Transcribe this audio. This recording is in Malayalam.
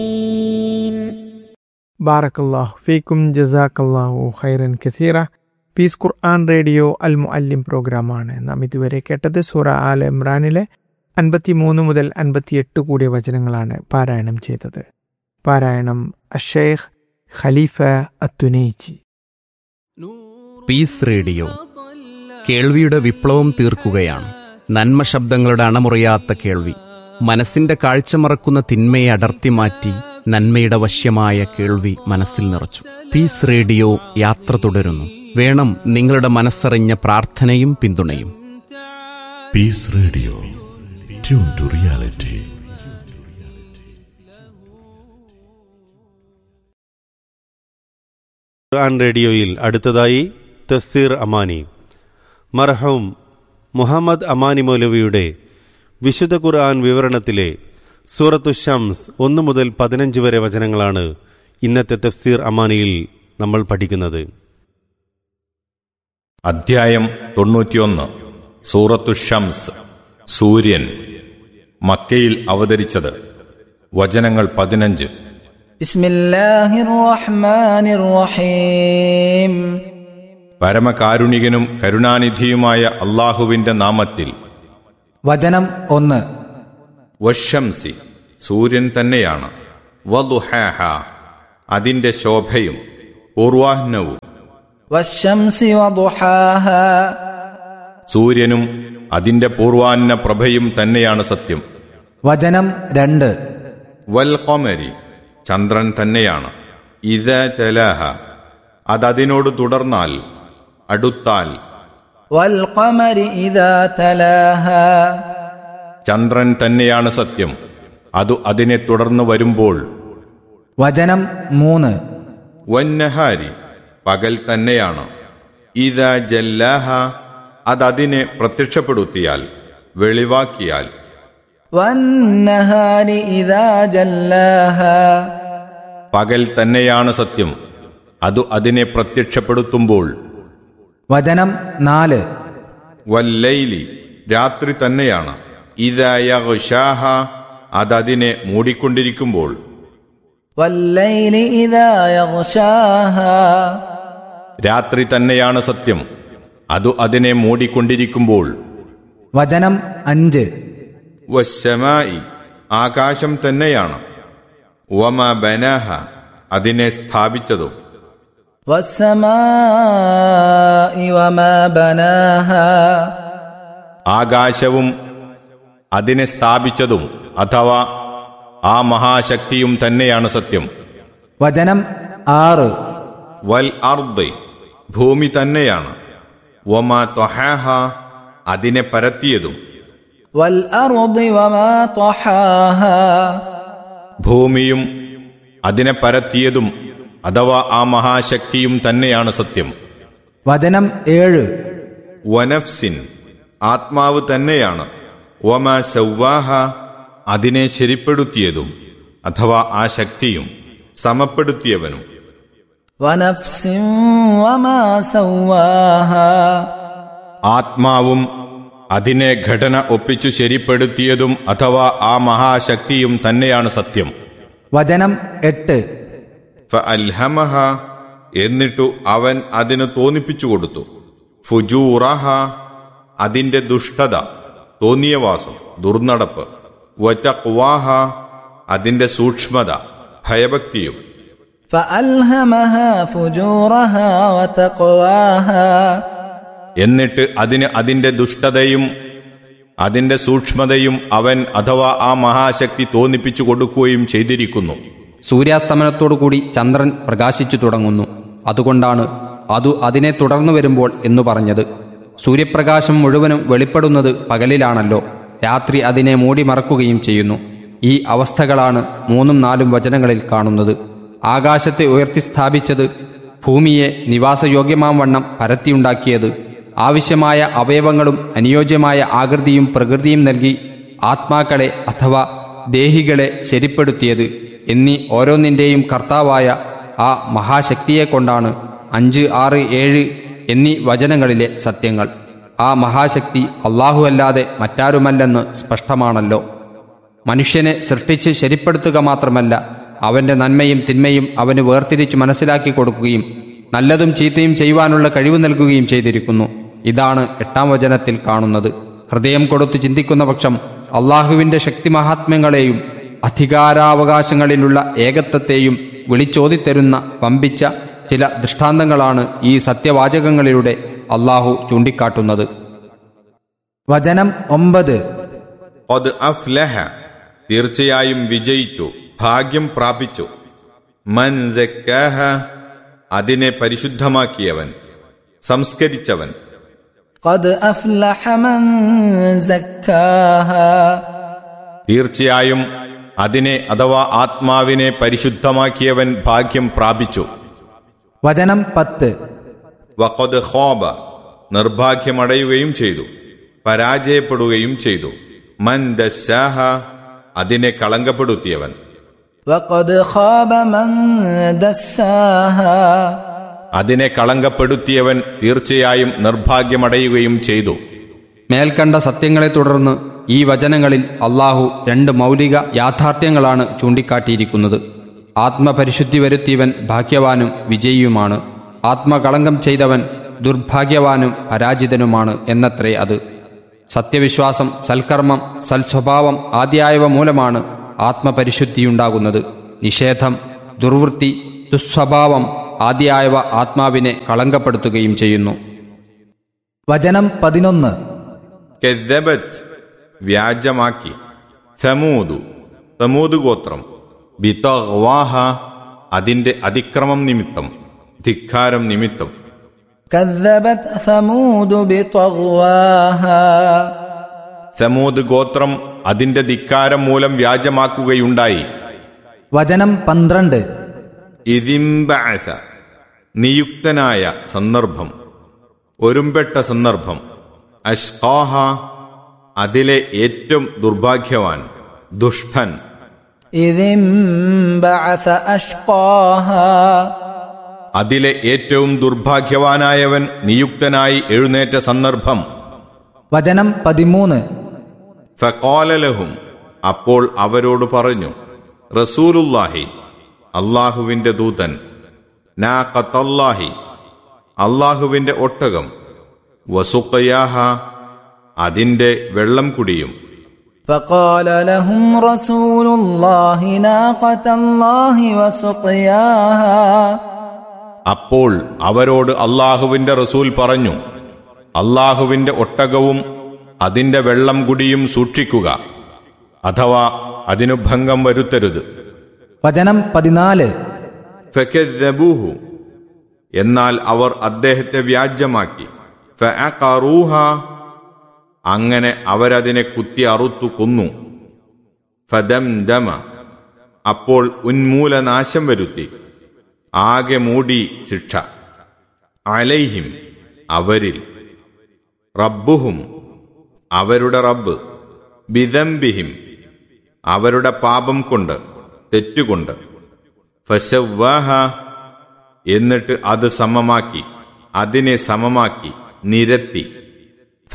ബാറക്കല്ലാഹു ഫീക്കും ജസാക്കല്ലാഹു ഖൈറൻ കസീറ പീസ് ഖുർആൻ റേഡിയോ അൽ മുഅല്ലിം പ്രോഗ്രാമാണ് നാം ഇതുവരെ കേട്ടത് സൂറ ആൽ ഇമ്രാനിലെ അൻപത്തിമൂന്ന് മുതൽ അൻപത്തിയെട്ട് കൂടിയ വചനങ്ങളാണ് പാരായണം ചെയ്തത് പാരായണം അഷേഖ് ഖലീഫ അത്തുനൈജി പീസ് റേഡിയോ കേൾവിയുടെ വിപ്ലവം തീർക്കുകയാണ് നന്മ ശബ്ദങ്ങളുടെ അണമുറിയാത്ത കേൾവി മനസ്സിന്റെ കാഴ്ച മറക്കുന്ന തിന്മയെ അടർത്തി മാറ്റി നന്മയുടെ വശ്യമായ കേൾവി മനസ്സിൽ നിറച്ചു പീസ് റേഡിയോ യാത്ര തുടരുന്നു വേണം നിങ്ങളുടെ മനസ്സറിഞ്ഞ പ്രാർത്ഥനയും പിന്തുണയും Peace Radio tune to reality Quran റേഡിയോയിൽ അടുത്തതായി തഫ്സീർ അമാനി മർഹൂം മുഹമ്മദ് അമാനി മൗലവിയുടെ വിശുദ്ധ ഖുർആൻ വിവരണത്തിലെ സൂറത്തു ഷംസ് ഒന്ന് മുതൽ പതിനഞ്ച് വരെ വചനങ്ങളാണ് ഇന്നത്തെ തഫ്സീർ അമാനിയിൽ നമ്മൾ പഠിക്കുന്നത് അധ്യായം തൊണ്ണൂറ്റിയൊന്ന് സൂറത്തു ഷംസ് സൂര്യൻ മക്കയിൽ അവതരിച്ചത് വചനങ്ങൾ പതിനഞ്ച് بسم الله الرحمن الرحيم പരമകാരുണികനും കരുണാനിധിയുമായ അള്ളാഹുവിന്റെ നാമത്തിൽ വചനം ഒന്ന് വഷംസി സൂര്യൻ തന്നെയാണ് വദുഹാഹ അതിന്റെ ശോഭയും പൂർവാഹ്നവും والشمس وضحاها സൂര്യനും അതിന്റെ പൂർവാഹ്ന പ്രഭയും തന്നെയാണ് സത്യം വചനം രണ്ട് വൽ ഖമരി ചന്ദ്രൻ തന്നെയാണ് ഇത തലാഹ അതതിനോട് തുടർന്നാൽ അടുത്താൽ والقمر إذا تلاها ചന്ദ്രൻ തന്നെയാണ് സത്യം അതു അതിനെ തുടർന്ന് വരുമ്പോൾ വചനം മൂന്ന് വന്നഹാരി പകൽ തന്നെയാണ് ഇത ജല്ലാഹ അതതിനെ പ്രത്യക്ഷപ്പെടുത്തിയാൽ വെളിവാക്കിയാൽ والنهار إذا جلاها പകൽ തന്നെയാണ് സത്യം അതു അതിനെ പ്രത്യക്ഷപ്പെടുത്തുമ്പോൾ വചനം നാല് വല്ലൈലി രാത്രി തന്നെയാണ് ഇതയഷാഹ അതതിനെ മൂടിക്കൊണ്ടിരിക്കുമ്പോൾ والليل إذا يغشاها രാത്രി തന്നെയാണ് സത്യം അതു അതിനെ മൂടിക്കൊണ്ടിരിക്കുമ്പോൾ വചനം അഞ്ച് വശമായി ആകാശം തന്നെയാണ് വമ ബനാഹ അതിനെ സ്ഥാപിച്ചതും والسماء وما بناها ആകാശവും അതിനെ സ്ഥാപിച്ചതും അഥവാ ആ മഹാശക്തിയും തന്നെയാണ് സത്യം വചനം ആറ് വൽ അർദ് ഭൂമി തന്നെയാണ് വമ ത്വഹാഹ അതിനെ പരത്തിയതും والأرض وما طحاها ഭൂമിയും അതിനെ പരത്തിയതും അഥവാ ആ മഹാശക്തിയും തന്നെയാണ് സത്യം വചനം ഏഴ് വനഫ്സിൻ ആത്മാവ് തന്നെയാണ് വമ സൗവാഹ അതിനെ ശരിപ്പെടുത്തിയതും അഥവാ ആ ശക്തിയും സമപ്പെടുത്തിയവനും ونفس وما سواها ആത്മാവും അതിനെ ഘടന ഒപ്പിച്ചു ശരിപ്പെടുത്തിയതും അഥവാ ആ മഹാശക്തിയും തന്നെയാണ് സത്യം വചനം എട്ട് ഫഅൽഹമഹ എന്നിട്ടു അവൻ അതിന് തോന്നിപ്പിച്ചു കൊടുത്തു ഫുജൂറഹ അതിന്റെ ദുഷ്ടത തോന്നിയവാസം ദുർനടപ്പ് വറ്റക്വാഹ അതിന്റെ സൂക്ഷ്മത ഭയഭക്തിയും فألهمها فجورها وتقواها എന്നിട്ട് അതിന് അതിന്റെ ദുഷ്ടതയും അതിന്റെ സൂക്ഷ്മതയും അവൻ അഥവാ ആ മഹാശക്തി തോന്നിപ്പിച്ചു കൊടുക്കുകയും ചെയ്തിരിക്കുന്നു സൂര്യാസ്തമനത്തോടുകൂടി ചന്ദ്രൻ പ്രകാശിച്ചു തുടങ്ങുന്നു അതുകൊണ്ടാണ് അതു അതിനെ തുടർന്നു വരുമ്പോൾ എന്നു പറഞ്ഞത് സൂര്യപ്രകാശം മുഴുവനും വെളിപ്പെടുന്നത് പകലിലാണല്ലോ രാത്രി അതിനെ മൂടി മറക്കുകയും ചെയ്യുന്നു ഈ അവസ്ഥകളാണ് മൂന്നും നാലും വചനങ്ങളിൽ കാണുന്നത് ആകാശത്തെ ഉയർത്തി സ്ഥാപിച്ചത് ഭൂമിയെ നിവാസയോഗ്യമാം വണ്ണം പരത്തിയുണ്ടാക്കിയത് ആവശ്യമായ അവയവങ്ങളും അനുയോജ്യമായ ആകൃതിയും പ്രകൃതിയും നൽകി ആത്മാക്കളെ അഥവാ ദേഹികളെ ശരിപ്പെടുത്തിയത് എന്നീ ഓരോന്നിൻ്റെയും കർത്താവായ ആ മഹാശക്തിയെ കൊണ്ടാണ് അഞ്ച് ആറ് ഏഴ് എന്നീ വചനങ്ങളിലെ സത്യങ്ങൾ ആ മഹാശക്തി അല്ലാഹുവല്ലാതെ മറ്റാരുമല്ലെന്ന് സ്പഷ്ടമാണല്ലോ മനുഷ്യനെ സൃഷ്ടിച്ച് ശരിപ്പെടുത്തുക മാത്രമല്ല അവന്റെ നന്മയും തിന്മയും അവന് വേർതിരിച്ച് മനസ്സിലാക്കി കൊടുക്കുകയും നല്ലതും ചീത്തയും ചെയ്യുവാനുള്ള കഴിവ് നൽകുകയും ചെയ്തിരിക്കുന്നു ഇതാണ് എട്ടാം വചനത്തിൽ കാണുന്നത് ഹൃദയം കൊടുത്തു ചിന്തിക്കുന്ന പക്ഷം അള്ളാഹുവിന്റെ ശക്തിമഹാത്മ്യങ്ങളെയും അധികാരാവകാശങ്ങളിലുള്ള ഏകത്വത്തെയും വിളിച്ചോതിത്തരുന്ന വമ്പിച്ച ചില ദൃഷ്ടാന്തങ്ങളാണ് ഈ സത്യവാചകങ്ങളിലൂടെ അള്ളാഹു ചൂണ്ടിക്കാട്ടുന്നത് വചനം ഒമ്പത് അത് അഫ്ലഹ തീർച്ചയായും വിജയിച്ചു ഭാഗ്യം പ്രാപിച്ചു മൻ സക്കാഹ അതിനെ പരിശുദ്ധമാക്കിയവൻ സംസ്കരിച്ചവൻ قد أفلح من زكاها തീർച്ചയായും അതിനെ അഥവാ ആത്മാവിനെ പരിശുദ്ധമാക്കിയവൻ ഭാഗ്യം പ്രാപിച്ചു വചനം പത്ത് വഖദ് ഖോബ നിർഭാഗ്യമടയുകയും ചെയ്തു പരാജയപ്പെടുകയും ചെയ്തു മൻ ദസ്സാഹ അതിനെ കളങ്കപ്പെടുത്തിയവൻ وقد خاب من دساها അതിനെ കളങ്കപ്പെടുത്തിയവൻ തീർച്ചയായും നിർഭാഗ്യമടയുകയും ചെയ്തു മേൽക്കണ്ട സത്യങ്ങളെ തുടർന്ന് ഈ വചനങ്ങളിൽ അള്ളാഹു രണ്ട് മൗലിക യാഥാർത്ഥ്യങ്ങളാണ് ചൂണ്ടിക്കാട്ടിയിരിക്കുന്നത് ആത്മപരിശുദ്ധി വരുത്തിയവൻ ഭാഗ്യവാനും വിജയിയുമാണ് ആത്മകളങ്കം ചെയ്തവൻ ദുർഭാഗ്യവാനും പരാജിതനുമാണ് എന്നത്രേ അത് സത്യവിശ്വാസം സൽക്കർമ്മം സൽസ്വഭാവം ആദ്യായവ മൂലമാണ് ആത്മപരിശുദ്ധിയുണ്ടാകുന്നത് നിഷേധം ദുർവൃത്തി ദുസ്വഭാവം ആദ്യായവ ആത്മാവിനെ കളങ്കപ്പെടുത്തുകയും ചെയ്യുന്നു വചനം പതിനൊന്ന് കെദ്ദബത്ത് വ്യാജമാക്കി സമൂതു സമൂത് ഗോത്രം ബിതഗ്വാഹ അതിന്റെ അതിക്രമം നിമിത്തം ധിക്കാരം നിമിത്തം كذبت ثمود بطغواها സമൂത് ഗോത്രം അതിന്റെ ധിക്കാരം മൂലം വ്യാജമാക്കുകയുണ്ടായി വചനം പന്ത്രണ്ട് ഇതിംബഅസ നിയുക്തനായ സന്ദർഭം ഒരുമ്പെട്ട സന്ദർഭം അഷ്കാഹ അതിലെ ഏറ്റവും ദുർഭാഗ്യവാൻ ദുഷ്ടൻ إذ انبعث أشقاها അതിലെ ഏറ്റവും ദുർഭാഗ്യവാനായവൻ നിയുക്തനായി എഴുന്നേറ്റ സന്ദർഭം വചനം പതിമൂന്ന് ഫക്കോലലഹും അപ്പോൾ അവരോട് പറഞ്ഞു റസൂലുല്ലാഹി അള്ളാഹുവിന്റെ ദൂതൻ നാ കത്തല്ലാഹി അള്ളാഹുവിന്റെ ഒട്ടകം വസുക്കയാഹ അതിന്റെ വെള്ളം കുടിയും فقال لهم رسول الله ناقة الله وسقياها അപ്പോൾ അവരോട് അള്ളാഹുവിന്റെ റസൂൽ പറഞ്ഞു അള്ളാഹുവിന്റെ ഒട്ടകവും അതിന്റെ വെള്ളം കുടിയും സൂക്ഷിക്കുക അഥവാ അതിനു ഭംഗം വരുത്തരുത് വചനം പതിനാല് ഫക്കദ്ദബൂഹു. എന്നാൽ അവർ അദ്ദേഹത്തെ വ്യാജ്യമാക്കി ഫഅഖറൂഹ. അങ്ങനെ അവരതിനെ കുത്തി അറുത്തു കൊന്നു ഫദംദമ അപ്പോൾ ഉന്മൂലനാശം വരുത്തി ആകെ മൂടി ശിക്ഷ അലൈഹിം അവരിൽ റബ്ബുഹും അവരുടെ റബ്ബ് ബിദംബിഹിം അവരുടെ പാപം കൊണ്ട് തെറ്റുകൊണ്ട് ഫശവ്വാഹ എന്നിട്ട് അത് സമമാക്കി അതിനെ സമമാക്കി നിരത്തി